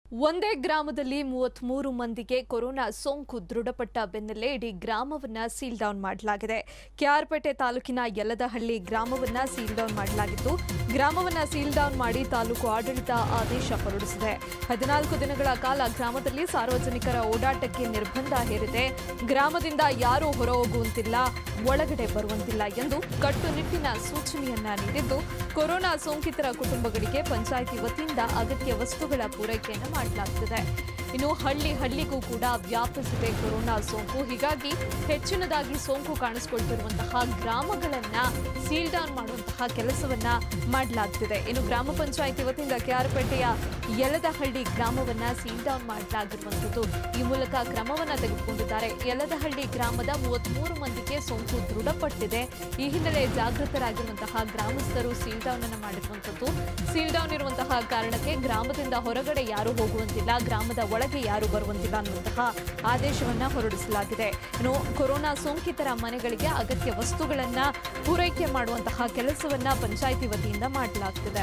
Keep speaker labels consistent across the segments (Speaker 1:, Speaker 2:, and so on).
Speaker 1: ಒಂದೇ ಗ್ರಾಮದಲ್ಲಿ ಮೂವತ್ಮೂರು ಮಂದಿಗೆ ಕೊರೋನಾ ಸೋಂಕು ದೃಢಪಟ್ಟ ಬೆನ್ನಲ್ಲೇ ಇಡೀ ಗ್ರಾಮವನ್ನ ಸೀಲ್ ಡೌನ್ ಮಾಡಲಾಗಿದೆ ಕೆಆರ್ಪೇಟೆ ತಾಲೂಕಿನ ಯಲ್ಲದಹಳ್ಳಿ ಗ್ರಾಮವನ್ನ ಸೀಲ್ ಡೌನ್ ಮಾಡಲಾಗಿದ್ದು ಗ್ರಾಮವನ್ನ ಸೀಲ್ ಡೌನ್ ಮಾಡಿ ತಾಲೂಕು ಆಡಳಿತ ಆದೇಶ ಹೊರಡಿಸಿದೆ ಹದಿನಾಲ್ಕು ದಿನಗಳ ಕಾಲ ಗ್ರಾಮದಲ್ಲಿ ಸಾರ್ವಜನಿಕರ ಓಡಾಟಕ್ಕೆ ನಿರ್ಬಂಧ ಹೇರಿದೆ ಗ್ರಾಮದಿಂದ ಯಾರೂ ಹೊರ ಹೋಗುವಂತಿಲ್ಲ ಒಳಗಡೆ ಬರುವಂತಿಲ್ಲ ಎಂದು ಕಟ್ಟುನಿಟ್ಟಿನ ಸೂಚನೆಯನ್ನ ನೀಡಿದ್ದು ಕೊರೋನಾ ಸೋಂಕಿತರ ಕುಟುಂಬಗಳಿಗೆ ಪಂಚಾಯಿತಿ ವತಿಯಿಂದ ಅಗತ್ಯ ವಸ್ತುಗಳ ಪೂರೈಕೆಯನ್ನು ಮಾಡಲಾಗುತ್ತಿದೆ ಇನ್ನು ಹಳ್ಳಿ ಹಳ್ಳಿಗೂ ಕೂಡ ವ್ಯಾಪಿಸಿದೆ ಕೊರೋನಾ ಸೋಂಕು ಹೀಗಾಗಿ ಹೆಚ್ಚಿನದಾಗಿ ಸೋಂಕು ಕಾಣಿಸಿಕೊಳ್ತಿರುವಂತಹ ಗ್ರಾಮಗಳನ್ನ ಸೀಲ್ ಡೌನ್ ಮಾಡುವಂತಹ ಕೆಲಸವನ್ನ ಮಾಡಲಾಗ್ತಿದೆ ಇನ್ನು ಗ್ರಾಮ ಪಂಚಾಯಿತಿ ವತಿಯಿಂದ ಕೆಆರ್ಪೇಟೆಯ ಯಲದಹಳ್ಳಿ ಗ್ರಾಮವನ್ನ ಸೀಲ್ ಡೌನ್ ಮಾಡಲಾಗಿರುವಂಥದ್ದು ಈ ಮೂಲಕ ಕ್ರಮವನ್ನ ತೆಗೆದುಕೊಂಡಿದ್ದಾರೆ ಯಲದಹಳ್ಳಿ ಗ್ರಾಮದ ಮೂವತ್ಮೂರು ಮಂದಿಗೆ ಸೋಂಕು ದೃಢಪಟ್ಟಿದೆ ಈ ಹಿನ್ನೆಲೆ ಜಾಗೃತರಾಗಿರುವಂತಹ ಗ್ರಾಮಸ್ಥರು ಸೀಲ್ ಡೌನ್ ಅನ್ನು ಮಾಡಿರುವಂಥದ್ದು ಸೀಲ್ ಡೌನ್ ಇರುವಂತಹ ಕಾರಣಕ್ಕೆ ಗ್ರಾಮದಿಂದ ಹೊರಗಡೆ ಯಾರು ಹೋಗುವಂತಿಲ್ಲ ಗ್ರಾಮದ ಒಳಗೆ ಯಾರು ಬರುವಂತಿಲ್ಲ ಅನ್ನುವಂತಹ ಆದೇಶವನ್ನ ಹೊರಡಿಸಲಾಗಿದೆ ಇನ್ನು ಕೊರೋನಾ ಸೋಂಕಿತರ ಮನೆಗಳಿಗೆ ಅಗತ್ಯ ವಸ್ತುಗಳನ್ನ ಪೂರೈಕೆ ಮಾಡುವಂತಹ ಕೆಲಸವನ್ನ ಪಂಚಾಯಿತಿ ವತಿಯಿಂದ ಮಾಡಲಾಗ್ತಿದೆ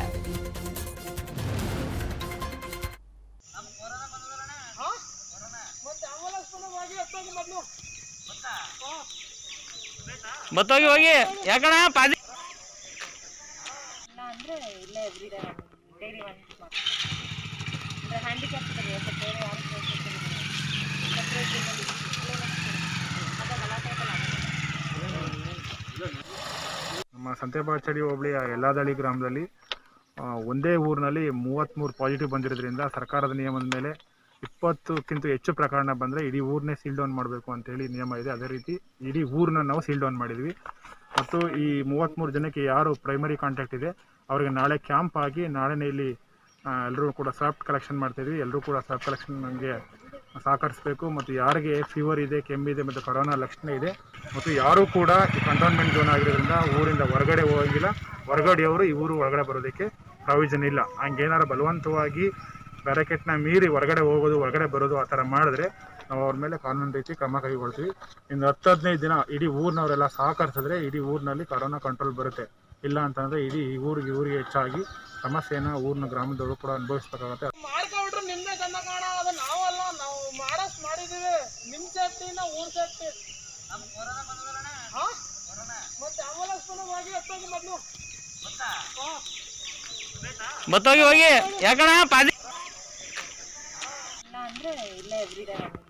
Speaker 2: ಮತ್ತೋಗಿ ಹೋಗಿ ಯಾಕಣ ಪಾದಿ
Speaker 3: ಇಲ್ಲ ಅಂದರೆ ಇಲ್ಲೇ ಎವ್ರಿಡೇ ಡೈಲಿ ಒಂದು ಅಂದರೆ ಹ್ಯಾಂಡಿಕ್ಯಾಪ್ ಇದ್ದಾರೆ ಸ್ವಲ್ಪ ಬೇರೆ ಯಾರು
Speaker 4: ನಮ್ಮ ಸಂತೆಬಾಚಡಿ ಹೋಬಳಿಯ ಯಲ್ಲಾದಳ್ಳಿ ಗ್ರಾಮದಲ್ಲಿ ಆ, ಒಂದೇ ಊರಿನಲ್ಲಿ ಮೂವತ್ತ್ಮೂರು ಪಾಸಿಟಿವ್ ಬಂದಿರೋದ್ರಿಂದ ಸರ್ಕಾರದ ನಿಯಮದ ಮೇಲೆ ಇಪ್ಪತ್ತಕ್ಕಿಂತ ಹೆಚ್ಚು ಪ್ರಕರಣ ಬಂದರೆ ಇಡೀ ಊರನ್ನೇ ಸೀಲ್ ಡೌನ್ ಮಾಡಬೇಕು ಅಂತೇಳಿ ನಿಯಮ ಇದೆ ಅದೇ ರೀತಿ ಇಡೀ ಊರನ್ನ ನಾವು ಸೀಲ್ ಡೌನ್ ಮಾಡಿದ್ವಿ ಮತ್ತು ಈ ಮೂವತ್ತ್ಮೂರು ಜನಕ್ಕೆ ಯಾರು ಪ್ರೈಮರಿ ಕಾಂಟ್ಯಾಕ್ಟ್ ಇದೆ ಅವರಿಗೆ ನಾಳೆ ಕ್ಯಾಂಪ್ ಆಗಿ ನಾಳೆನೇ ಇಲ್ಲಿ ಎಲ್ಲರೂ ಕೂಡ ಸಾಫ್ಟ್ ಕಲೆಕ್ಷನ್ ಮಾಡ್ತಾಯಿದ್ವಿ ಎಲ್ಲರೂ ಕೂಡ ಸಾಫ್ಟ್ ಕಲೆಕ್ಷನ್ ನಮಗೆ ಸಹಕರಿಸಬೇಕು ಮತ್ತು ಯಾರಿಗೆ ಫೀವರ್ ಇದೆ ಕೆಮ್ಮಿದೆ ಮತ್ತು ಕೊರೋನಾ ಲಕ್ಷಣ ಇದೆ ಮತ್ತು ಯಾರೂ ಕೂಡ ಈ ಕಂಟೋನ್ಮೆಂಟ್ ಝೋನ್ ಆಗಿರೋದ್ರಿಂದ ಊರಿಂದ ಹೊರಗಡೆ ಹೋಗಂಗಿಲ್ಲ ಹೊರಗಡೆಯವರು ಈ ಊರು ಒಳಗಡೆ ಬರೋದಕ್ಕೆ ಪ್ರಾವಿಷನ್ ಇಲ್ಲ ಹಂಗೇನಾರು ಬಲವಂತವಾಗಿ ಬ್ಯಾರಕೆಟ್ನ ಮೀರಿ ಹೊರಗಡೆ ಹೋಗೋದು ಹೊರಗಡೆ ಬರೋದು ಆ ಥರ ಮಾಡಿದ್ರೆ ನಾವು ಅವ್ರ ಮೇಲೆ ಕಾನೂನು ರೀತಿ ಕ್ರಮ ಕೈಗೊಳ್ತೀವಿ ಇನ್ನು ಹತ್ತು ಹದಿನೈದು ದಿನ ಇಡೀ ಊರಿನವರೆಲ್ಲ ಸಹಕರಿಸಿದ್ರೆ ಇಡೀ ಊರಿನಲ್ಲಿ ಕೊರೋನಾ ಕಂಟ್ರೋಲ್ ಬರುತ್ತೆ ಇಲ್ಲ ಅಂತಂದರೆ ಇಡೀ ಈ ಊರಿಗೆ ಊರಿಗೆ ಹೆಚ್ಚಾಗಿ ಸಮಸ್ಯೆನ ಊರಿನ ಗ್ರಾಮದವರು ಕೂಡ ಅನುಭವಿಸ್ಬೇಕಾಗತ್ತೆ
Speaker 5: ಮಾಡ್ಕೊಬಿಟ್ರು ನಿಮ್ದೇ ತಂದ ಕಾಣ ಅದು ನಾವಲ್ಲ ನಾವು ಮಾಡಷ್ಟು ಮಾಡಿದೀವಿ ನಿಮ್ ಸೇಫ್ಟಿ ನಾವು ಊರ್ ಸೇಫ್ಟಿ ಮತ್ತೆ ಆಂಬುಲೆನ್ಸ್ ಹೋಗಿ ಎತ್ತೋಗಿ ಮೊದ್ಲು
Speaker 2: ಮತ್ತೋಗಿ ಹೋಗಿ ಯಾಕಣ ಪಾದಿ
Speaker 3: ಇಲ್ಲ ಅಂದರೆ ಇಲ್ಲೇ ಎವ್ರಿಡೇ